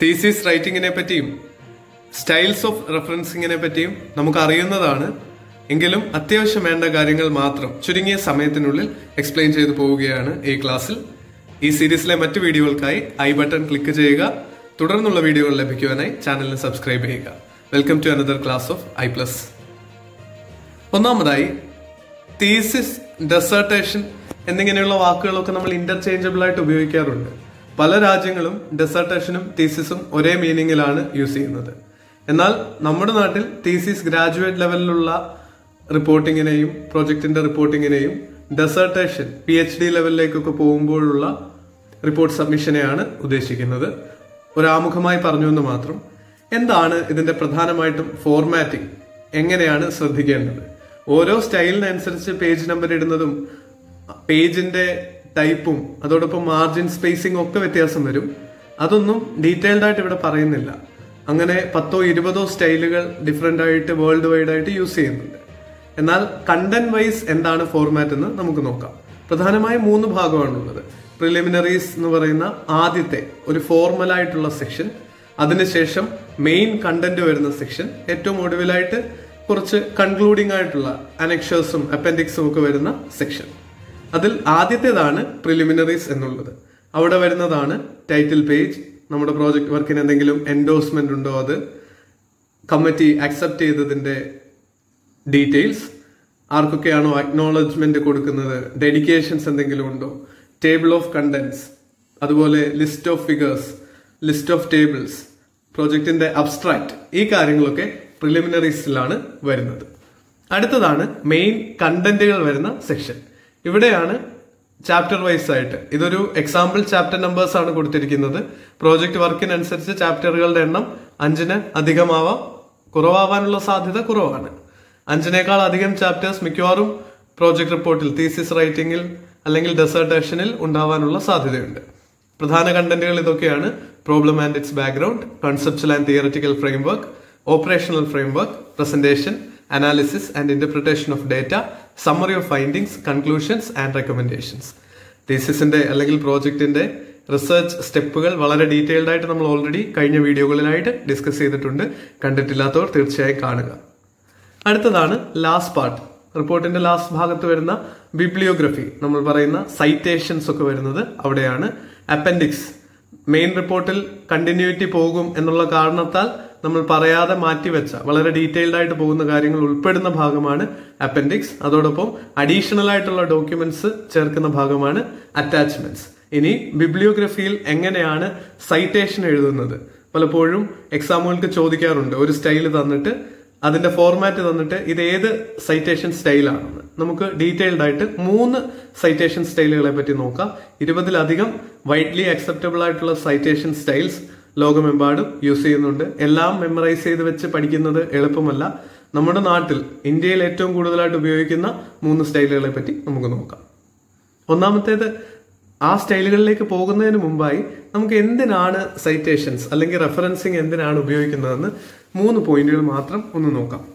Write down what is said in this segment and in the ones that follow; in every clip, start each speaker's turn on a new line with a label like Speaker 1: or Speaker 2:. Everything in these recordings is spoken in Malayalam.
Speaker 1: തീസിസ് റൈറ്റിങ്ങിനെ പറ്റിയും സ്റ്റൈൽസ് ഓഫ് റെഫറൻസിങ്ങിനെ പറ്റിയും നമുക്ക് അറിയുന്നതാണ് എങ്കിലും അത്യാവശ്യം വേണ്ട കാര്യങ്ങൾ മാത്രം ചുരുങ്ങിയ സമയത്തിനുള്ളിൽ എക്സ്പ്ലെയിൻ ചെയ്തു പോവുകയാണ് ഈ ക്ലാസ്സിൽ ഈ സീരീസിലെ മറ്റു വീഡിയോകൾക്കായി ഐ ബട്ടൺ ക്ലിക്ക് ചെയ്യുക തുടർന്നുള്ള വീഡിയോകൾ ലഭിക്കുവാനായി ചാനലിന് സബ്സ്ക്രൈബ് ചെയ്യുക welcome to another class of I plus ഒന്നാമതായി തീസിസ് ഡെസേർട്ടേഷൻ എന്നിങ്ങനെയുള്ള വാക്കുകളൊക്കെ നമ്മൾ ഇന്റർചേഞ്ചബിൾ ആയിട്ട് ഉപയോഗിക്കാറുണ്ട് പല രാജ്യങ്ങളും ഡെസേർട്ടേഷനും തീസിസും ഒരേ മീനിങ്ങിലാണ് യൂസ് ചെയ്യുന്നത് എന്നാൽ നമ്മുടെ നാട്ടിൽ തീസിസ് ഗ്രാജുവേറ്റ് ലെവലിലുള്ള റിപ്പോർട്ടിങ്ങിനെയും പ്രോജക്റ്റിന്റെ റിപ്പോർട്ടിങ്ങിനെയും ഡെസേർട്ടേഷൻ പി എച്ച് ഡി ലെവലിലേക്കൊക്കെ പോകുമ്പോഴുള്ള റിപ്പോർട്ട് സബ്മിഷനെയാണ് ഉദ്ദേശിക്കുന്നത് ഒരാമുഖമായി പറഞ്ഞു എന്ന് മാത്രം എന്താണ് ഇതിന്റെ പ്രധാനമായിട്ടും ഫോർമാറ്റിംഗ് എങ്ങനെയാണ് ശ്രദ്ധിക്കേണ്ടത് ഓരോ സ്റ്റൈലിനനുസരിച്ച് പേജ് നമ്പർ ഇടുന്നതും പേജിന്റെ ടൈപ്പും അതോടൊപ്പം മാർജിൻ സ്പേസിംഗ് ഒക്കെ വ്യത്യാസം വരും അതൊന്നും ഡീറ്റെയിൽഡ് ആയിട്ട് ഇവിടെ പറയുന്നില്ല അങ്ങനെ പത്തോ ഇരുപതോ സ്റ്റൈലുകൾ ഡിഫറെന്റ് ആയിട്ട് വേൾഡ് വൈഡ് ആയിട്ട് യൂസ് ചെയ്യുന്നുണ്ട് എന്നാൽ കണ്ടന്റ് വൈസ് എന്താണ് ഫോർമാറ്റ് എന്ന് നമുക്ക് നോക്കാം പ്രധാനമായും മൂന്ന് ഭാഗമാണുള്ളത് പ്രിലിമിനറീസ് എന്ന് പറയുന്ന ആദ്യത്തെ ഒരു ഫോർമൽ ആയിട്ടുള്ള സെക്ഷൻ അതിനുശേഷം മെയിൻ കണ്ടന്റ് വരുന്ന സെക്ഷൻ ഏറ്റവും ഒടുവിലായിട്ട് കുറച്ച് കൺക്ലൂഡിംഗ് ആയിട്ടുള്ള അനക്ഷേഴ്സും അപ്പൻഡിക്സും ഒക്കെ വരുന്ന സെക്ഷൻ അതിൽ ആദ്യത്തേതാണ് പ്രിലിമിനറീസ് എന്നുള്ളത് അവിടെ വരുന്നതാണ് ടൈറ്റിൽ പേജ് നമ്മുടെ പ്രോജക്റ്റ് വർക്കിന് എന്തെങ്കിലും എൻഡോഴ്സ്മെന്റ് ഉണ്ടോ അത് കമ്മിറ്റി അക്സെപ്റ്റ് ചെയ്തതിന്റെ ഡീറ്റെയിൽസ് ആർക്കൊക്കെയാണോ അക്നോളജ്മെന്റ് കൊടുക്കുന്നത് ഡെഡിക്കേഷൻസ് എന്തെങ്കിലും ഉണ്ടോ ടേബിൾ ഓഫ് കണ്ടന്റ്സ് അതുപോലെ list of figures list of tables പ്രോജക്റ്റിന്റെ അബ്സ്ട്രാക്ട് ഈ കാര്യങ്ങളൊക്കെ പ്രിലിമിനറീസിലാണ് വരുന്നത് അടുത്തതാണ് മെയിൻ കണ്ടന്റുകൾ വരുന്ന സെക്ഷൻ ഇവിടെയാണ് ചാപ്റ്റർ വൈസ് ആയിട്ട് ഇതൊരു എക്സാമ്പിൾ ചാപ്റ്റർ നമ്പേഴ്സ് ആണ് കൊടുത്തിരിക്കുന്നത് പ്രോജക്റ്റ് വർക്കിനനുസരിച്ച് ചാപ്റ്ററുകളുടെ എണ്ണം അഞ്ചിന് അധികമാവാം കുറവാവാനുള്ള സാധ്യത കുറവാണ് അഞ്ചിനേക്കാൾ അധികം ചാപ്റ്റേഴ്സ് മിക്കവാറും പ്രോജക്ട് റിപ്പോർട്ടിൽ തീസിസ് റൈറ്റിംഗിൽ അല്ലെങ്കിൽ ഡെസേർട്ടേഷനിൽ ഉണ്ടാവാനുള്ള സാധ്യതയുണ്ട് പ്രധാന കണ്ടന്റുകൾ ഇതൊക്കെയാണ് problem and its background conceptual and theoretical framework operational framework presentation analysis and interpretation of data summary of findings conclusions and recommendations തീസിസിന്റെ അല്ലെങ്കിൽ പ്രോജക്റ്റിന്റെ റിസർച്ച് സ്റ്റെപ്പുകൾ വളരെ ഡീറ്റെയിൽഡ് ആയിട്ട് നമ്മൾ ഓൾറെഡി കഴിഞ്ഞ വീഡിയോകളിലായിട്ട് ഡിസ്കസ് ചെയ്തിട്ടുണ്ട് കണ്ടിട്ടില്ലാത്തവർ തീർച്ചയായും കാണുക അടുത്തതാണ് ലാസ്റ്റ് പാർട്ട് റിപ്പോർട്ടിന്റെ ലാസ്റ്റ് ഭാഗത്ത് വരുന്ന ബിബ്ലിയോഗ്രഫി നമ്മൾ പറയുന്ന സൈറ്റേഷൻസ് ഒക്കെ വരുന്നത് അവിടെയാണ് അപ്പൻഡിക്സ് മെയിൻ റിപ്പോർട്ടിൽ കണ്ടിന്യൂറ്റി പോകും എന്നുള്ള കാരണത്താൽ നമ്മൾ പറയാതെ മാറ്റിവെച്ച വളരെ ഡീറ്റെയിൽഡ് ആയിട്ട് പോകുന്ന കാര്യങ്ങൾ ഉൾപ്പെടുന്ന ഭാഗമാണ് അപ്പൻഡിക്സ് അതോടൊപ്പം അഡീഷണൽ ആയിട്ടുള്ള ഡോക്യുമെന്റ്സ് ചേർക്കുന്ന ഭാഗമാണ് അറ്റാച്ച്മെന്റ്സ് ഇനി ബിബ്ലിയോഗ്രഫിയിൽ എങ്ങനെയാണ് സൈറ്റേഷൻ എഴുതുന്നത് പലപ്പോഴും എക്സാമുകൾക്ക് ചോദിക്കാറുണ്ട് ഒരു സ്റ്റൈൽ തന്നിട്ട് അതിന്റെ ഫോർമാറ്റ് തന്നിട്ട് ഇത് ഏത് സൈറ്റേഷൻ സ്റ്റൈലാണെന്ന് നമുക്ക് ഡീറ്റെയിൽഡ് ആയിട്ട് മൂന്ന് സൈറ്റേഷൻ സ്റ്റൈലുകളെ പറ്റി നോക്കാം ഇരുപതിലധികം വൈഡ്ലി അക്സെപ്റ്റബിൾ ആയിട്ടുള്ള സൈറ്റേഷൻ സ്റ്റൈൽസ് ലോകമെമ്പാടും യൂസ് ചെയ്യുന്നുണ്ട് എല്ലാം മെമ്മറൈസ് ചെയ്ത് വെച്ച് പഠിക്കുന്നത് എളുപ്പമല്ല നമ്മുടെ നാട്ടിൽ ഇന്ത്യയിൽ ഏറ്റവും കൂടുതലായിട്ട് ഉപയോഗിക്കുന്ന മൂന്ന് സ്റ്റൈലുകളെ പറ്റി നമുക്ക് നോക്കാം ഒന്നാമത്തേത് ആ സ്റ്റൈലുകളിലേക്ക് പോകുന്നതിന് മുമ്പായി നമുക്ക് എന്തിനാണ് സൈറ്റേഷൻസ് അല്ലെങ്കിൽ റെഫറൻസിങ് എന്തിനാണ് ഉപയോഗിക്കുന്നതെന്ന് മൂന്ന് പോയിന്റുകൾ മാത്രം ഒന്ന് നോക്കാം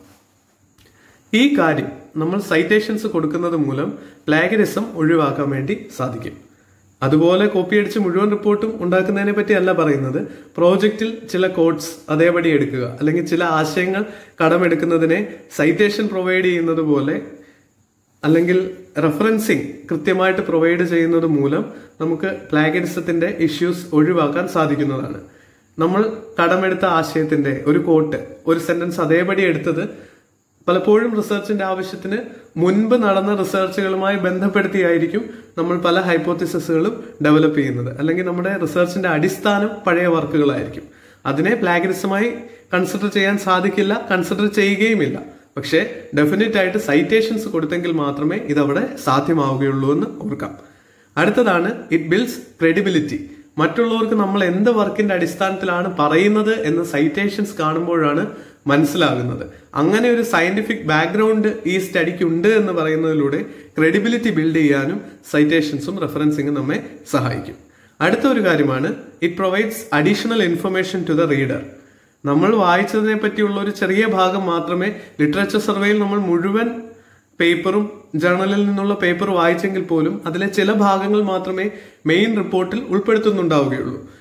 Speaker 1: ഈ കാര്യം നമ്മൾ സൈറ്റേഷൻസ് കൊടുക്കുന്നത് മൂലം പ്ലാഗരിസം ഒഴിവാക്കാൻ വേണ്ടി സാധിക്കും അതുപോലെ കോപ്പി അടിച്ച് മുഴുവൻ റിപ്പോർട്ടും ഉണ്ടാക്കുന്നതിനെ പറ്റി അല്ല പറയുന്നത് പ്രോജക്റ്റിൽ ചില കോഡ്സ് അതേപടി എടുക്കുക അല്ലെങ്കിൽ ചില ആശയങ്ങൾ കടമെടുക്കുന്നതിനെ സൈറ്റേഷൻ പ്രൊവൈഡ് ചെയ്യുന്നത് പോലെ അല്ലെങ്കിൽ റെഫറൻസിങ് കൃത്യമായിട്ട് പ്രൊവൈഡ് ചെയ്യുന്നത് മൂലം നമുക്ക് പ്ലാഗരിസത്തിന്റെ ഇഷ്യൂസ് ഒഴിവാക്കാൻ സാധിക്കുന്നതാണ് നമ്മൾ കടമെടുത്ത ആശയത്തിന്റെ ഒരു കോട്ട് ഒരു സെന്റൻസ് അതേപടി എടുത്തത് പലപ്പോഴും റിസർച്ചിന്റെ ആവശ്യത്തിന് മുൻപ് നടന്ന റിസർച്ചുകളുമായി ബന്ധപ്പെടുത്തിയായിരിക്കും നമ്മൾ പല ഹൈപ്പോത്തിസിസുകളും ഡെവലപ്പ് ചെയ്യുന്നത് അല്ലെങ്കിൽ നമ്മുടെ റിസർച്ചിന്റെ അടിസ്ഥാനം പഴയ വർക്കുകളായിരിക്കും അതിനെ പ്ലാഗരിസമായി കൺസിഡർ ചെയ്യാൻ സാധിക്കില്ല കൺസിഡർ ചെയ്യുകയുമില്ല പക്ഷേ ഡെഫിനറ്റ് ആയിട്ട് സൈറ്റേഷൻസ് കൊടുത്തെങ്കിൽ മാത്രമേ ഇതവിടെ സാധ്യമാവുകയുള്ളൂ എന്ന് ഓർക്കാം അടുത്തതാണ് ഇറ്റ് ബിൽഡ്സ് ക്രെഡിബിലിറ്റി മറ്റുള്ളവർക്ക് നമ്മൾ എന്ത് വർക്കിന്റെ അടിസ്ഥാനത്തിലാണ് പറയുന്നത് എന്ന് സൈറ്റേഷൻസ് കാണുമ്പോഴാണ് മനസ്സിലാകുന്നത് അങ്ങനെ ഒരു സയന്റിഫിക് ബാക്ക്ഗ്രൗണ്ട് ഈ സ്റ്റഡിക്ക് ഉണ്ട് എന്ന് പറയുന്നതിലൂടെ ക്രെഡിബിലിറ്റി ബിൽഡ് ചെയ്യാനും സൈറ്റേഷൻസും റെഫറൻസിങ്ങും നമ്മെ സഹായിക്കും അടുത്ത ഒരു കാര്യമാണ് it provides additional information to the reader നമ്മൾ വായിച്ചതിനെ പറ്റിയുള്ള ഒരു ചെറിയ ഭാഗം മാത്രമേ ലിറ്ററേച്ചർ സർവേയിൽ നമ്മൾ മുഴുവൻ പേപ്പറും ജേർണലിൽ നിന്നുള്ള പേപ്പർ വായിച്ചെങ്കിൽ പോലും അതിലെ ചില ഭാഗങ്ങൾ മാത്രമേ മെയിൻ റിപ്പോർട്ടിൽ ഉൾപ്പെടുത്തുന്നുണ്ടാവുകയുള്ളൂ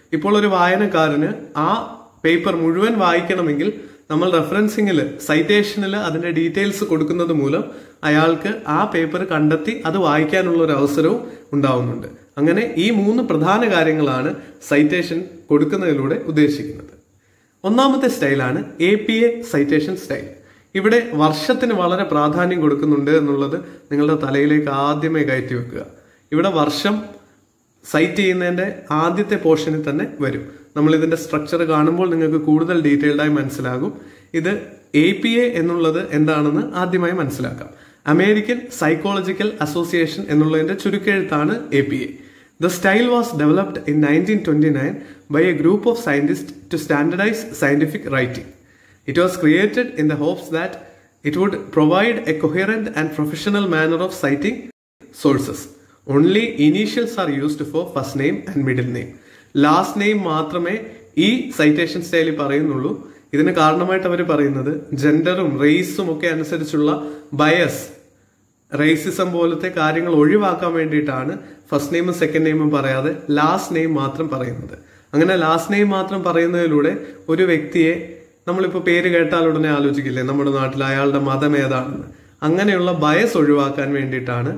Speaker 1: ഇപ്പോൾ ഒരു വായനക്കാരന് ആ പേപ്പർ മുഴുവൻ വായിക്കണമെങ്കിൽ നമ്മൾ റെഫറൻസിങ്ങിൽ സൈറ്റേഷനിൽ അതിന്റെ ഡീറ്റെയിൽസ് കൊടുക്കുന്നത് മൂലം അയാൾക്ക് ആ പേപ്പർ കണ്ടെത്തി അത് വായിക്കാനുള്ള ഒരു അവസരവും ഉണ്ടാവുന്നുണ്ട് അങ്ങനെ ഈ മൂന്ന് പ്രധാന കാര്യങ്ങളാണ് സൈറ്റേഷൻ കൊടുക്കുന്നതിലൂടെ ഉദ്ദേശിക്കുന്നത് ഒന്നാമത്തെ സ്റ്റൈലാണ് A P A citation style ഇവിടെ വർഷത്തിന് വളരെ പ്രാധാന്യം കൊടുക്കുന്നുണ്ട് എന്നുള്ളത് നിങ്ങളുടെ തലയിലേക്ക് ആദ്യമേ കയറ്റി വെക്കുക ഇവിടെ വർഷം സൈറ്റ് ചെയ്യുന്നതിന്റെ ആദ്യത്തെ പോർഷനിൽ തന്നെ വരും നമ്മൾ ഇതിന്റെ സ്ട്രക്ചർ കാണുമ്പോൾ നിങ്ങൾക്ക് കൂടുതൽ ഡീറ്റെയിൽഡ് ആയി മനസ്സിലാകും ഇത് എ പി എ എന്നുള്ളത് എന്താണെന്ന് ആദ്യമായി മനസ്സിലാക്കാം അമേരിക്കൻ സൈക്കോളജിക്കൽ അസോസിയേഷൻ എന്നുള്ളതിന്റെ ചുരുക്കെഴുത്താണ് A P A the style was developed in nineteen twenty nine by a group of scientist to standardise scientific writing It was created in the hopes that it would provide a coherent and professional manner of citing sources. Only initials are used for first name and middle name. Last name മാത്രമേ ഈ സൈറ്റേഷൻ സ്റ്റൈലിൽ പറയുന്നുള്ളൂ ഇതിന് കാരണമായിട്ട് അവർ പറയുന്നത് ജെൻഡറും റേസും ഒക്കെ അനുസരിച്ചുള്ള ബയസ് റേസിസം പോലത്തെ കാര്യങ്ങൾ ഒഴിവാക്കാൻ വേണ്ടിയിട്ടാണ് ഫസ്റ്റ് നെയിമും സെക്കൻഡ് നെയിമും പറയാതെ ലാസ്റ്റ് നെയിം മാത്രം പറയുന്നത് അങ്ങനെ ലാസ്റ്റ് നെയിം മാത്രം പറയുന്നതിലൂടെ ഒരു വ്യക്തിയെ നമ്മളിപ്പോൾ പേര് കേട്ടാൽ ഉടനെ ആലോചിക്കില്ലേ നമ്മുടെ നാട്ടിൽ അയാളുടെ മതം ഏതാണെന്ന് അങ്ങനെയുള്ള ബയസ് ഒഴിവാക്കാൻ വേണ്ടിയിട്ടാണ്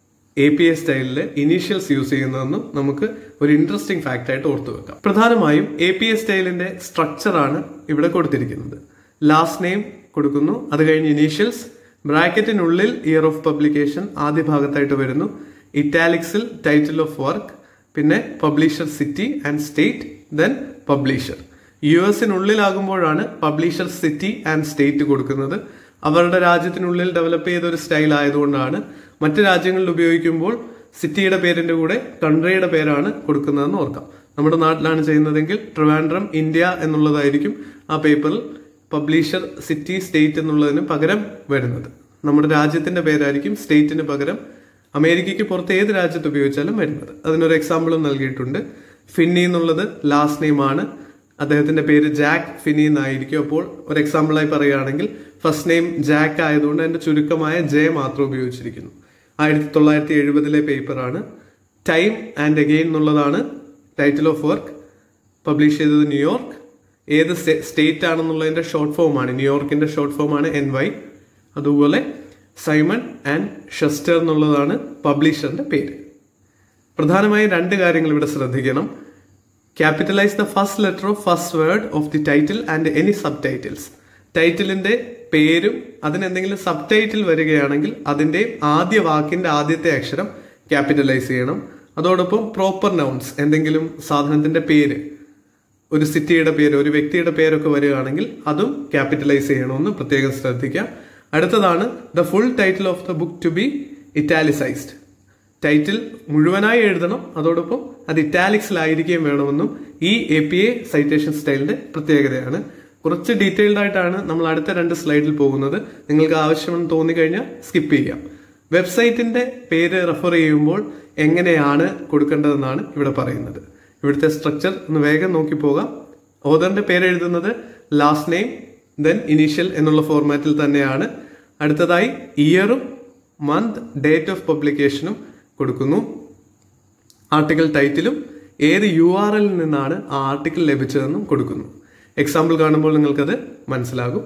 Speaker 1: എ പി എ സ്റ്റൈലിൽ ഇനീഷ്യൽസ് യൂസ് ചെയ്യുന്നതെന്നും നമുക്ക് ഒരു ഇൻട്രസ്റ്റിംഗ് ഫാക്റ്റ് ആയിട്ട് ഓർത്തു വെക്കാം പ്രധാനമായും എ പി എ സ്റ്റൈലിന്റെ സ്ട്രക്ചറാണ് ഇവിടെ കൊടുത്തിരിക്കുന്നത് ലാസ്റ്റ് നെയിം കൊടുക്കുന്നു അത് കഴിഞ്ഞ് ഇനീഷ്യൽസ് ബ്രാക്കറ്റിനുള്ളിൽ ഇയർ ഓഫ് പബ്ലിക്കേഷൻ ആദ്യ ഭാഗത്തായിട്ട് വരുന്നു ഇറ്റാലിക്സിൽ ടൈറ്റിൽ ഓഫ് വർക്ക് പിന്നെ publisher city and state then publisher യു എസിനുള്ളിലാകുമ്പോഴാണ് പബ്ലിഷർ സിറ്റി ആൻഡ് സ്റ്റേറ്റ് കൊടുക്കുന്നത് അവരുടെ രാജ്യത്തിനുള്ളിൽ ഡെവലപ്പ് ചെയ്ത ഒരു സ്റ്റൈൽ ആയതുകൊണ്ടാണ് മറ്റ് രാജ്യങ്ങളിൽ ഉപയോഗിക്കുമ്പോൾ സിറ്റിയുടെ പേരിന്റെ കൂടെ കൺട്രിയുടെ പേരാണ് കൊടുക്കുന്നതെന്ന് ഓർക്കാം നമ്മുടെ നാട്ടിലാണ് ചെയ്യുന്നതെങ്കിൽ ട്രിവാൻഡ്രം ഇന്ത്യ എന്നുള്ളതായിരിക്കും ആ പേപ്പറിൽ പബ്ലിഷർ സിറ്റി സ്റ്റേറ്റ് എന്നുള്ളതിന് പകരം വരുന്നത് നമ്മുടെ രാജ്യത്തിന്റെ പേരായിരിക്കും സ്റ്റേറ്റിന് പകരം അമേരിക്കയ്ക്ക് പുറത്ത് ഏത് രാജ്യത്ത് ഉപയോഗിച്ചാലും വരുന്നത് അതിനൊരു എക്സാമ്പിളും നൽകിയിട്ടുണ്ട് ഫിന്നി എന്നുള്ളത് ലാസ്റ്റ് നെയിം ആണ് അദ്ദേഹത്തിന്റെ പേര് ജാക്ക് ഫിനി എന്നായിരിക്കും അപ്പോൾ ഒരു എക്സാമ്പിളായി പറയുകയാണെങ്കിൽ ഫസ്റ്റ് നെയിം ജാക്ക് ആയതുകൊണ്ട് അതിന്റെ ചുരുക്കമായ ജെ മാത്രം ഉപയോഗിച്ചിരിക്കുന്നു ആയിരത്തി തൊള്ളായിരത്തി എഴുപതിലെ പേപ്പറാണ് ടൈം ആൻഡ് അഗെയിൻ എന്നുള്ളതാണ് ടൈറ്റിൽ ഓഫ് വർക്ക് പബ്ലിഷ് ചെയ്തത് ന്യൂയോർക്ക് ഏത് സ്റ്റേറ്റ് ആണെന്നുള്ളതിന്റെ ഷോർട്ട് ഫോമാണ് ന്യൂയോർക്കിന്റെ ഷോർട്ട് ഫോമാണ് എൻ വൈ അതുപോലെ സൈമൺ ആൻഡ് ഷെസ്റ്റർ എന്നുള്ളതാണ് പബ്ലിഷറിന്റെ പേര് പ്രധാനമായും രണ്ട് കാര്യങ്ങൾ ഇവിടെ ശ്രദ്ധിക്കണം capitalise the first letter of first word of the title and any subtitles ടൈറ്റിലിന്റെ പേരും അതിന് എന്തെങ്കിലും സബ് ടൈറ്റിൽ വരികയാണെങ്കിൽ അതിന്റെ ആദ്യ വാക്കിന്റെ ആദ്യത്തെ അക്ഷരം ക്യാപിറ്റലൈസ് ചെയ്യണം അതോടൊപ്പം പ്രോപ്പർ നൗൺസ് എന്തെങ്കിലും സാധനത്തിന്റെ പേര് ഒരു സിറ്റിയുടെ പേര് ഒരു വ്യക്തിയുടെ പേരൊക്കെ വരികയാണെങ്കിൽ അതും ക്യാപിറ്റലൈസ് ചെയ്യണമെന്ന് പ്രത്യേകം ശ്രദ്ധിക്കാം അടുത്തതാണ് the full title of the book to be italicised title മുഴുവനായി എഴുതണം അതോടൊപ്പം അത് ഇറ്റാലിക്സിലായിരിക്കുകയും വേണമെന്നും ഈ എ പി എ സൈറ്റേഷൻ സ്റ്റൈലിന്റെ പ്രത്യേകതയാണ് കുറച്ച് ഡീറ്റെയിൽഡ് ആയിട്ടാണ് നമ്മൾ അടുത്ത രണ്ട് സ്ലൈഡിൽ പോകുന്നത് നിങ്ങൾക്ക് ആവശ്യമെന്ന് തോന്നിക്കഴിഞ്ഞാൽ സ്കിപ്പ് ചെയ്യാം വെബ്സൈറ്റിന്റെ പേര് റെഫർ ചെയ്യുമ്പോൾ എങ്ങനെയാണ് കൊടുക്കേണ്ടതെന്നാണ് ഇവിടെ പറയുന്നത് ഇവിടുത്തെ സ്ട്രക്ചർ ഒന്ന് വേഗം നോക്കി പോകാം ഓദറിന്റെ പേര് എഴുതുന്നത് ലാസ്റ്റ് നെയിം ദെൻ ഇനീഷ്യൽ എന്നുള്ള ഫോർമാറ്റിൽ തന്നെയാണ് അടുത്തതായി ഇയറും മന്ത് ഡേറ്റ് ഓഫ് പബ്ലിക്കേഷനും കൊടുക്കുന്നു ആർട്ടിക്കിൾ ടൈറ്റിലും ഏത് യു ആർ എല്ലിൽ നിന്നാണ് ആ ആർട്ടിക്കിൾ ലഭിച്ചതെന്നും കൊടുക്കുന്നു എക്സാമ്പിൾ കാണുമ്പോൾ നിങ്ങൾക്കത് മനസ്സിലാകും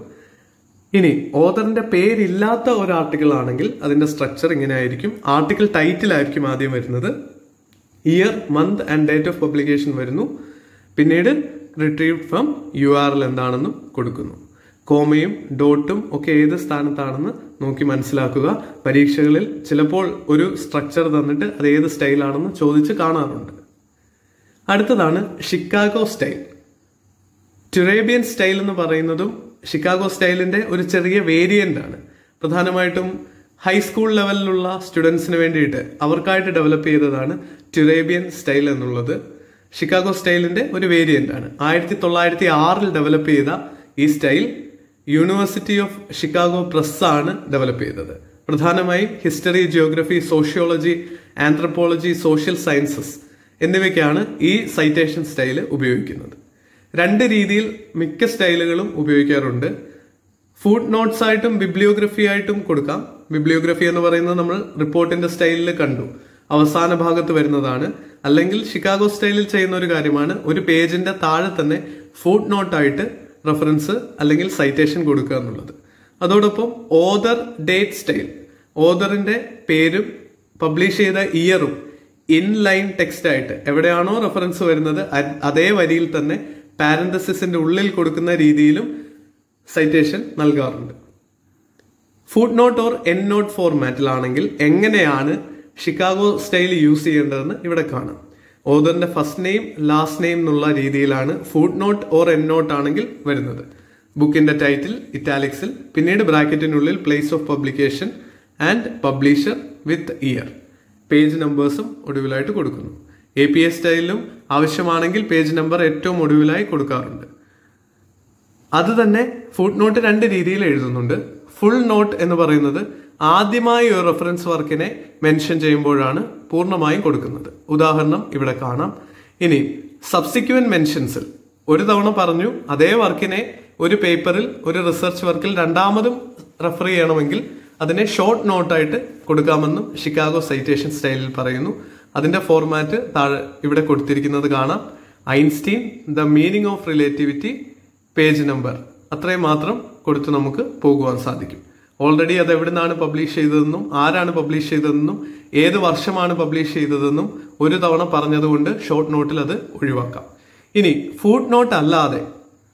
Speaker 1: ഇനി ഓതറിന്റെ പേരില്ലാത്ത ഒരു ആർട്ടിക്കിൾ ആണെങ്കിൽ അതിന്റെ സ്ട്രക്ചർ ഇങ്ങനെ ആയിരിക്കും ആർട്ടിക്കിൾ ടൈറ്റിൽ ആയിരിക്കും ആദ്യം വരുന്നത് year month and date of publication വരുന്നു പിന്നീട് retrieve from U R L എന്താണെന്നും കൊടുക്കുന്നു കോമയും ഡോട്ടും ഒക്കെ ഏത് സ്ഥാനത്താണെന്ന് നോക്കി മനസ്സിലാക്കുക പരീക്ഷകളിൽ ചിലപ്പോൾ ഒരു സ്ട്രക്ചർ തന്നിട്ട് അത് ഏത് സ്റ്റൈലാണെന്ന് ചോദിച്ച് കാണാറുണ്ട് അടുത്തതാണ് ഷിക്കാഗോ സ്റ്റൈൽ ടുറേബിയൻ സ്റ്റൈൽ എന്ന് പറയുന്നതും ഷിക്കാഗോ സ്റ്റൈലിന്റെ ഒരു ചെറിയ വേരിയന്റ് ആണ് പ്രധാനമായിട്ടും ഹൈസ്കൂൾ ലെവലിലുള്ള സ്റ്റുഡൻസിന് വേണ്ടിയിട്ട് അവർക്കായിട്ട് ഡെവലപ്പ് ചെയ്തതാണ് ടുറേബിയൻ സ്റ്റൈൽ എന്നുള്ളത് ഷിക്കാഗോ സ്റ്റൈലിന്റെ ഒരു വേരിയന്റ് ആണ് ആയിരത്തി തൊള്ളായിരത്തി ആറിൽ ഡെവലപ്പ് ചെയ്ത ഈ style university of Chicago press ആണ് ഡെവലപ്പ് ചെയ്തത് പ്രധാനമായും history geography sociology anthropology social sciences എന്നിവയ്ക്കാണ് ഈ സൈറ്റേഷൻ സ്റ്റൈല് ഉപയോഗിക്കുന്നത് രണ്ട് രീതിയിൽ മിക്ക സ്റ്റൈലുകളും ഉപയോഗിക്കാറുണ്ട് ഫുഡ് നോട്ട്സ് ആയിട്ടും ബിബ്ലിയോഗ്രഫി ആയിട്ടും കൊടുക്കാം ബിബ്ലിയോഗ്രഫി എന്ന് പറയുന്നത് നമ്മൾ റിപ്പോർട്ടിന്റെ സ്റ്റൈലിൽ കണ്ടു അവസാന ഭാഗത്ത് വരുന്നതാണ് അല്ലെങ്കിൽ ഷിക്കാഗോ സ്റ്റൈലിൽ ചെയ്യുന്ന ഒരു കാര്യമാണ് ഒരു പേജിന്റെ താഴെ തന്നെ ഫുഡ് നോട്ടായിട്ട് റെഫറൻസ് അല്ലെങ്കിൽ സൈറ്റേഷൻ കൊടുക്കുക എന്നുള്ളത് അതോടൊപ്പം ഓദർ ഡേറ്റ് സ്റ്റൈൽ ഓദറിന്റെ പേരും പബ്ലിഷ് ചെയ്ത ഇയറും ഇൻ ലൈൻ ടെക്സ്റ്റ് ആയിട്ട് എവിടെയാണോ റെഫറൻസ് വരുന്നത് അ- അതേ വരിയിൽ തന്നെ പാരന്തസിന്റെ ഉള്ളിൽ കൊടുക്കുന്ന രീതിയിലും സൈറ്റേഷൻ നൽകാറുണ്ട് foot note or end note ഫോർമാറ്റിലാണെങ്കിൽ എങ്ങനെയാണ് ഷിക്കാഗോ സ്റ്റൈൽ യൂസ് ചെയ്യേണ്ടതെന്ന് ഇവിടെ കാണാം ഓദറിന്റെ ഫസ്റ്റ് നെയിം ലാസ്റ്റ് നെയിം എന്നുള്ള രീതിയിലാണ് foot note or end note ആണെങ്കിൽ വരുന്നത് ബുക്കിന്റെ ടൈറ്റിൽ ഇറ്റാലിക്സിൽ പിന്നീട് ബ്രാക്കറ്റിനുള്ളിൽ place of publication and publisher with year page നമ്പേഴ്സും ഒടുവിലായിട്ട് കൊടുക്കുന്നു എ പി എസ് സ്റ്റൈലിലും ആവശ്യമാണെങ്കിൽ പേജ് നമ്പർ ഏറ്റവും ഒടുവിലായി കൊടുക്കാറുണ്ട് അത് തന്നെ ഫുഡ് നോട്ട് രണ്ട് രീതിയിൽ എഴുതുന്നുണ്ട് ഫുൾ നോട്ട് എന്ന് പറയുന്നത് ആദ്യമായി ഒരു റെഫറൻസ് വർക്കിനെ മെൻഷൻ ചെയ്യുമ്പോഴാണ് പൂർണ്ണമായും കൊടുക്കുന്നത് ഉദാഹരണം ഇവിടെ കാണാം ഇനി സബ്സിക്വന്റ് മെൻഷൻസിൽ ഒരു തവണ പറഞ്ഞു അതേ വർക്കിനെ ഒരു പേപ്പറിൽ ഒരു റിസർച്ച് വർക്കിൽ രണ്ടാമതും റെഫർ ചെയ്യണമെങ്കിൽ അതിനെ ഷോർട്ട് നോട്ടായിട്ട് കൊടുക്കാമെന്നും ഷിക്കാഗോ സൈറ്റേഷൻ സ്റ്റൈലിൽ പറയുന്നു അതിന്റെ ഫോർമാറ്റ് താഴെ ഇവിടെ കൊടുത്തിരിക്കുന്നത് കാണാം Einstein the meaning of relativity page number അത്രയും മാത്രം കൊടുത്ത് നമുക്ക് പോകുവാൻ സാധിക്കും ഓൾറെഡി അത് എവിടെ നിന്നാണ് പബ്ലിഷ് ചെയ്തതെന്നും ആരാണ് പബ്ലിഷ് ചെയ്തതെന്നും ഏത് വർഷമാണ് പബ്ലിഷ് ചെയ്തതെന്നും ഒരു തവണ പറഞ്ഞതുകൊണ്ട് ഷോർട്ട് നോട്ടിൽ അത് ഒഴിവാക്കാം ഇനി ഫുഡ് നോട്ട് അല്ലാതെ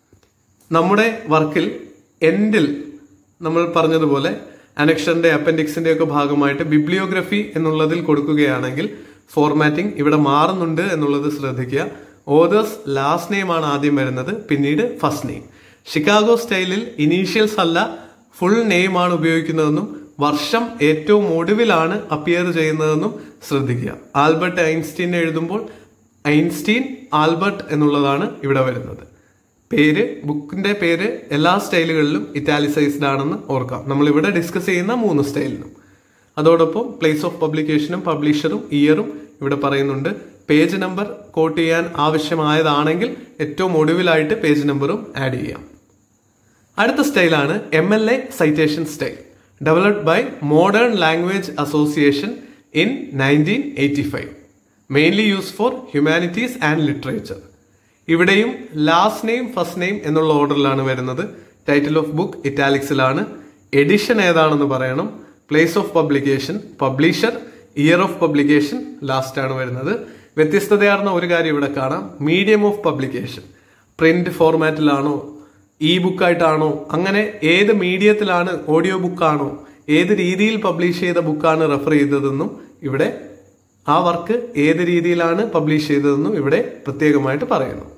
Speaker 1: നമ്മുടെ വർക്കിൽ എൻഡിൽ നമ്മൾ പറഞ്ഞതുപോലെ അനക്ഷറിന്റെ അപ്പൻഡിക്സിന്റെ ഒക്കെ ഭാഗമായിട്ട് ബിബ്ലിയോഗ്രഫി എന്നുള്ളതിൽ കൊടുക്കുകയാണെങ്കിൽ ഫോർമാറ്റിംഗ് ഇവിടെ മാറുന്നുണ്ട് എന്നുള്ളത് ശ്രദ്ധിക്കുക ഓതേഴ്സ് ലാസ്റ്റ് നെയിം ആണ് ആദ്യം വരുന്നത് പിന്നീട് ഫസ്റ്റ് നെയിം ഷിക്കാഗോ സ്റ്റൈലിൽ ഇനീഷ്യൽസ് അല്ല ഫുൾ നെയിം ആണ് ഉപയോഗിക്കുന്നതെന്നും വർഷം ഏറ്റവും ഒടുവിലാണ് അപ്പിയർ ചെയ്യുന്നതെന്നും ശ്രദ്ധിക്കുക ആൽബർട്ട് ഐൻസ്റ്റീൻ എഴുതുമ്പോൾ ഐൻസ്റ്റീൻ ആൽബർട്ട് എന്നുള്ളതാണ് ഇവിടെ വരുന്നത് പേര് ബുക്കിന്റെ പേര് എല്ലാ സ്റ്റൈലുകളിലും ഇറ്റാലിസൈസ്ഡ് ആണെന്ന് ഓർക്കാം നമ്മൾ ഇവിടെ ഡിസ്കസ് ചെയ്യുന്ന മൂന്ന് സ്റ്റൈലിനും അതോടൊപ്പം പ്ലേസ് ഓഫ് പബ്ലിക്കേഷനും പബ്ലിഷറും ഇയറും ഇവിടെ പറയുന്നുണ്ട് പേജ് നമ്പർ കോട്ട് ചെയ്യാൻ ആവശ്യമായതാണെങ്കിൽ ഏറ്റവും ഒടുവിലായിട്ട് പേജ് നമ്പറും ആഡ് ചെയ്യാം അടുത്ത സ്റ്റൈലാണ് M L A citation style developed by modern language association in nineteen eighty five mainly use for humanities and literature ഇവിടെയും ലാസ്റ്റ് നെയിം ഫസ്റ്റ് നെയിം എന്നുള്ള ഓർഡറിലാണ് വരുന്നത് ടൈറ്റിൽ ഓഫ് ബുക്ക് ഇറ്റാലിക്സിലാണ് എഡിഷൻ ഏതാണെന്ന് പറയണം place of publication publisher year of publication last ആണ് വരുന്നത് വ്യത്യസ്തതയാർന്ന ഒരു കാര്യം ഇവിടെ കാണാം മീഡിയം ഓഫ് പബ്ലിക്കേഷൻ പ്രിന്റ് ഫോർമാറ്റിലാണോ ഇ ബുക്കായിട്ടാണോ അങ്ങനെ ഏത് മീഡിയത്തിലാണ് ഓഡിയോ ബുക്കാണോ ഏത് രീതിയിൽ പബ്ലിഷ് ചെയ്ത ബുക്കാണ് റെഫർ ചെയ്തതെന്നും ഇവിടെ ആ വർക്ക് ഏത് രീതിയിലാണ് പബ്ലിഷ് ചെയ്തതെന്നും ഇവിടെ പ്രത്യേകമായിട്ട് പറയുന്നു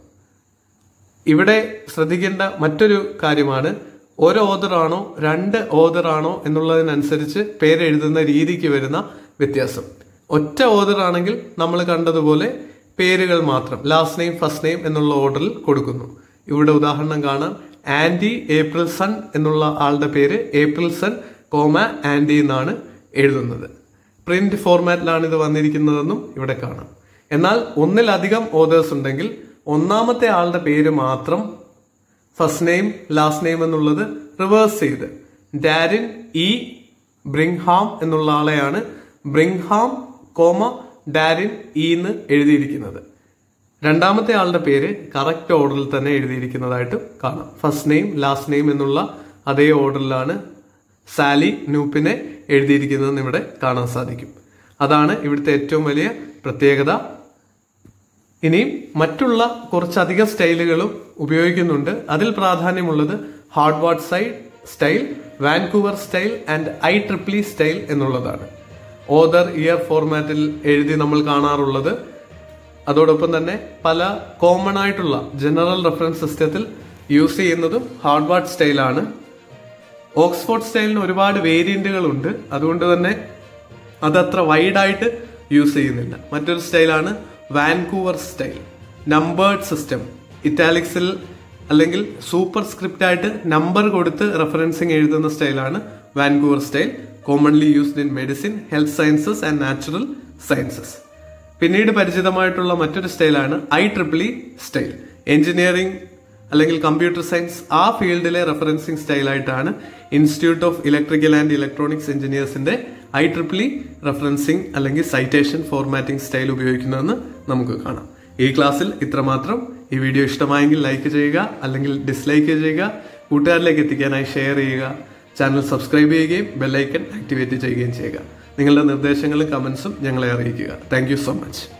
Speaker 1: ഇവിടെ ശ്രദ്ധിക്കേണ്ട മറ്റൊരു കാര്യമാണ് ഒരു ഓതറാണോ രണ്ട് ഓതറാണോ എന്നുള്ളതിനനുസരിച്ച് പേരെഴുതുന്ന രീതിക്ക് വരുന്ന വ്യത്യാസം ഒറ്റ ഓതർ ആണെങ്കിൽ നമ്മൾ കണ്ടതുപോലെ പേരുകൾ മാത്രം ലാസ്റ്റ് നെയിം ഫസ്റ്റ് നെയിം എന്നുള്ള ഓർഡറിൽ കൊടുക്കുന്നു ഇവിടെ ഉദാഹരണം കാണാം ആൻഡി ഏപ്രിൽ സൺ എന്നുള്ള ആളുടെ പേര് ഏപ്രിൽ സൺ കോമ ആൻഡി എന്നാണ് എഴുതുന്നത് പ്രിന്റ് ഫോർമാറ്റിലാണ് ഇത് വന്നിരിക്കുന്നതെന്നും ഇവിടെ കാണാം എന്നാൽ ഒന്നിലധികം ഓതേഴ്സ് ഉണ്ടെങ്കിൽ ഒന്നാമത്തെ ആളുടെ പേര് മാത്രം ഫസ്റ്റ് നെയിം ലാസ്റ്റ് നെയിം എന്നുള്ളത് റിവേഴ്സ് ചെയ്ത് ഡാരിൻ ഇ ബ്രിങ്ഹാം എന്നുള്ള ആളെയാണ് ബ്രിങ്ഹാം കോമ ഡാരിൻ ഇ എന്ന് എഴുതിയിരിക്കുന്നത് രണ്ടാമത്തെ ആളുടെ പേര് കറക്റ്റ് ഓർഡറിൽ തന്നെ എഴുതിയിരിക്കുന്നതായിട്ട് കാണാം ഫസ്റ്റ് നെയിം ലാസ്റ്റ് നെയിം എന്നുള്ള അതേ ഓർഡറിലാണ് സാലി നൂപ്പിനെ എഴുതിയിരിക്കുന്നതെന്ന് ഇവിടെ കാണാൻ സാധിക്കും അതാണ് ഇവിടുത്തെ ഏറ്റവും വലിയ പ്രത്യേകത ഇനിയും മറ്റുള്ള കുറച്ചധികം സ്റ്റൈലുകളും ഉപയോഗിക്കുന്നുണ്ട് അതിൽ പ്രാധാന്യമുള്ളത് Harvard side style Vancouver style and I triple style എന്നുള്ളതാണ് ഓദർ ഇയർ ഫോർമാറ്റിൽ എഴുതി നമ്മൾ കാണാറുള്ളത് അതോടൊപ്പം തന്നെ പല കോമൺ ആയിട്ടുള്ള ജനറൽ റെഫറൻസ് സിസ്റ്റത്തിൽ യൂസ് ചെയ്യുന്നതും ഹാർഡ്വാർഡ് സ്റ്റൈലാണ് ഓക്സ്ഫോർഡ് സ്റ്റൈലിന് ഒരുപാട് വേരിയന്റുകൾ ഉണ്ട് അതുകൊണ്ട് തന്നെ അതത്ര വൈഡായിട്ട് യൂസ് ചെയ്യുന്നില്ല മറ്റൊരു സ്റ്റൈലാണ് വാൻകൂവർ സ്റ്റൈൽ നമ്പേർഡ് സിസ്റ്റം ഇറ്റാലിക്സിൽ അല്ലെങ്കിൽ സൂപ്പർ സ്ക്രിപ്റ്റ് ആയിട്ട് നമ്പർ കൊടുത്ത് റെഫറൻസിങ് എഴുതുന്ന സ്റ്റൈലാണ് Vancouver style commonly used in medicine health sciences and natural sciences പിന്നീട് പരിചിതമായിട്ടുള്ള മറ്റൊരു സ്റ്റൈലാണ് I triple E style engineering അല്ലെങ്കിൽ കമ്പ്യൂട്ടർ സയൻസ് ആ ഫീൽഡിലെ റെഫറൻസിങ് സ്റ്റൈലായിട്ടാണ് institute of electrical and electronics എഞ്ചിനീയേഴ്സിന്റെ ഐ ട്രിപ്പിൾ ഇ റെഫറൻസിങ് അല്ലെങ്കിൽ സൈറ്റേഷൻ ഫോർമാറ്റിംഗ് സ്റ്റൈൽ ഉപയോഗിക്കുന്നതെന്ന് നമുക്ക് കാണാം ഈ ക്ലാസ്സിൽ ഇത്രമാത്രം ഈ വീഡിയോ ഇഷ്ടമായെങ്കിൽ ലൈക്ക് ചെയ്യുക അല്ലെങ്കിൽ ഡിസ്ലൈക്ക് ചെയ്യുക കൂട്ടുകാരിലേക്ക് എത്തിക്കാനായി ഷെയർ ചെയ്യുക ചാനൽ സബ്സ്ക്രൈബ് ചെയ്യുകയും ബെല്ലൈക്കൺ ആക്ടിവേറ്റ് ചെയ്യുകയും ചെയ്യുക നിങ്ങളുടെ നിർദ്ദേശങ്ങളും കമന്റ്സും ഞങ്ങളെ അറിയിക്കുക താങ്ക് സോ മച്ച്